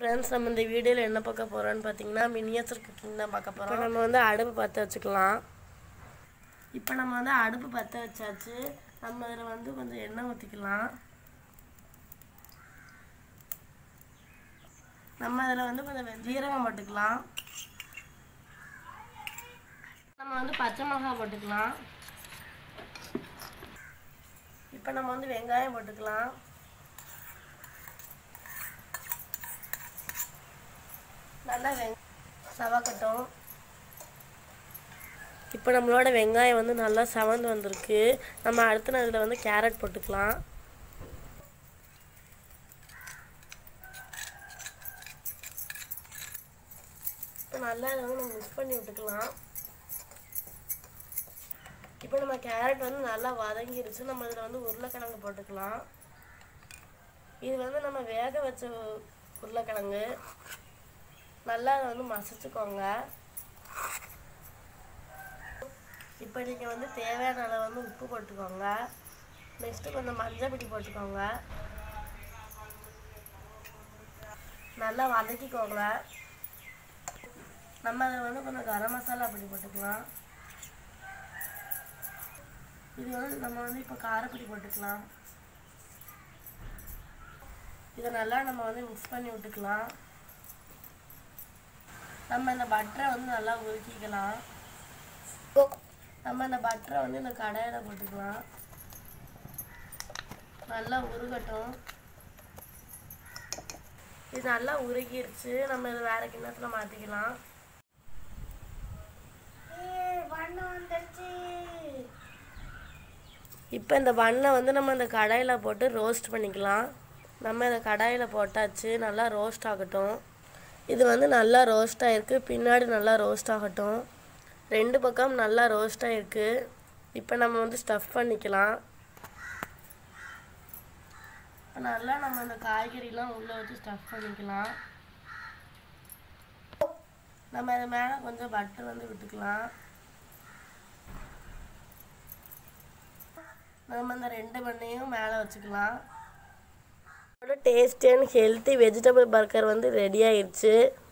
friends நம்ம இந்த வீடியோவில் என்ன பார்க்க போகிறோம்னு பார்த்தீங்கன்னா மினியேச்சர் குக்கிங் தான் பார்க்க போகிறோம் இப்போ நம்ம வந்து அடுப்பு பற்ற வச்சுக்கலாம் இப்போ நம்ம வந்து அடுப்பு பற்ற வச்சாச்சு நம்ம இதில் வந்து கொஞ்சம் எண்ணெய் ஊற்றிக்கலாம் நம்ம அதில் வந்து கொஞ்சம் வெ- ஜீரகம் போட்டுக்கலாம் நம்ம வந்து பச்சை மிளகாய் போட்டுக்கலாம் இப்போ நம்ம வந்து வெங்காயம் போட்டுக்கலாம் நல்லா வெங் சவக்கட்டும் இப்போ நம்மளோட வெங்காயம் வந்து நல்லா செவந்து வந்திருக்கு நம்ம அடுத்த இதில் வந்து கேரட் போட்டுக்கலாம் இப்போ நல்லா இதை வந்து நம்ம மிக்ஸ் பண்ணி விட்டுக்கலாம் இப்போ நம்ம கேரட் வந்து நல்லா வதங்கிருச்சு நம்ம இதில் வந்து உருளைக்கிழங்கு போட்டுக்கலாம் இது வந்து நம்ம வேக வச்ச உருளைக்கிழங்கு நல்லா அதை வந்து மசிச்சுக்கோங்க இப்போ நீங்கள் வந்து தேவையான அளவு வந்து உப்பு போட்டுக்கோங்க நெக்ஸ்ட்டு கொஞ்சம் மஞ்சள் பொடி போட்டுக்கோங்க நல்லா வதக்கிக்கோங்க நம்ம அதில் வந்து கொஞ்சம் கரம் மசாலா பொடி போட்டுக்கலாம் இது வந்து நம்ம வந்து இப்போ காரப்பொடி போட்டுக்கலாம் இதை நல்லா நம்ம வந்து மிக்ஸ் பண்ணி விட்டுக்கலாம் நம்ம இந்த பட்டரை வந்து நல்லா உருக்கிக்கலாம் நம்ம இந்த பட்டரை வந்து இந்த கடாயில் போட்டுக்கலாம் நல்லா உருகட்டும் இது நல்லா உருகிருச்சு நம்ம இதை வேற கிண்ணத்தில் மாற்றிக்கலாம் இப்போ இந்த பண்ணை வந்து நம்ம இந்த கடாயில் போட்டு ரோஸ்ட் பண்ணிக்கலாம் நம்ம இந்த கடாயில் போட்டாச்சு நல்லா ரோஸ்ட் ஆகட்டும் இது வந்து நல்லா ரோஸ்ட் ஆகிருக்கு பின்னாடி நல்லா ரோஸ்ட் ஆகட்டும் ரெண்டு பக்கம் நல்லா ரோஸ்ட் ஆகிருக்கு இப்போ நம்ம வந்து ஸ்டஃப் பண்ணிக்கலாம் இப்போ நல்லா நம்ம இந்த காய்கறிலாம் உள்ளே வச்சு ஸ்டஃப் பண்ணிக்கலாம் நம்ம இது மேலே கொஞ்சம் பட்டர் வந்து விட்டுக்கலாம் நம்ம இந்த ரெண்டு பண்ணையும் மேலே வச்சுக்கலாம் tasty and healthy vegetable burger வந்து ரெடி ஆயிடுச்சு